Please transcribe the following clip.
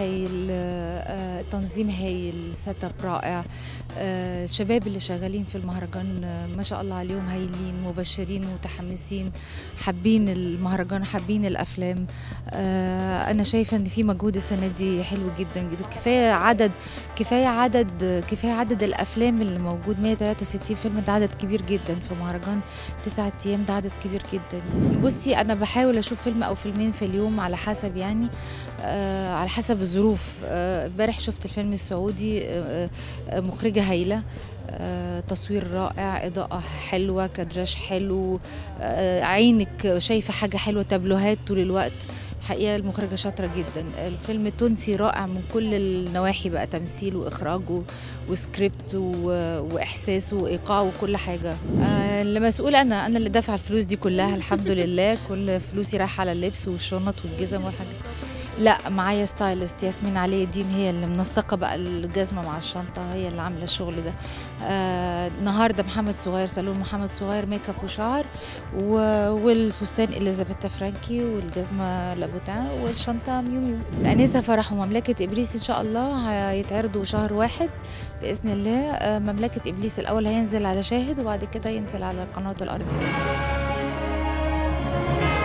هايل آه، تنظيم هايل سيت اب رائع آه، الشباب اللي شغالين في المهرجان آه، ما شاء الله عليهم هايلين مبشرين متحمسين حابين المهرجان حابين الافلام آه، انا شايفه ان في مجهود السنه دي حلو جدا جدا كفايه عدد كفايه عدد كفايه عدد الافلام اللي موجود 163 فيلم ده عدد كبير جدا في مهرجان تسعة ايام ده عدد كبير جدا بصي انا بحاول اشوف فيلم او فيلمين في اليوم على حسب يعني آه على حسب الظروف آه، امبارح شفت الفيلم السعودي آه آه مخرجه هايله آه، تصوير رائع إضاءة حلوة كدراج حلو آه، عينك شايفة حاجة حلوة تابلوهات طول الوقت حقيقة المخرجة شاطرة جدا الفيلم التونسي رائع من كل النواحي بقى تمثيل وإخراج و- وسكريبت و- وإحساس وإيقاع وكل حاجة آه، اللي مسؤول أنا أنا اللي دافعة الفلوس دي كلها الحمد لله كل فلوسي رايحة على اللبس والشنط والجزم والحاجات لا معايا ستايلست ياسمين علي الدين هي اللي منسقه بقى الجزمه مع الشنطه هي اللي عامله الشغل ده آه النهارده محمد صغير صالون محمد صغير ميك اب وشعر و- والفستان اليزابيثا فرانكي والجزمه لابوتان والشنطه ميو ميو الانسه فرح ومملكه ابليس ان شاء الله هيتعرضوا شهر واحد باذن الله آه مملكه ابليس الاول هينزل على شاهد وبعد كده ينزل على القناه الارضيه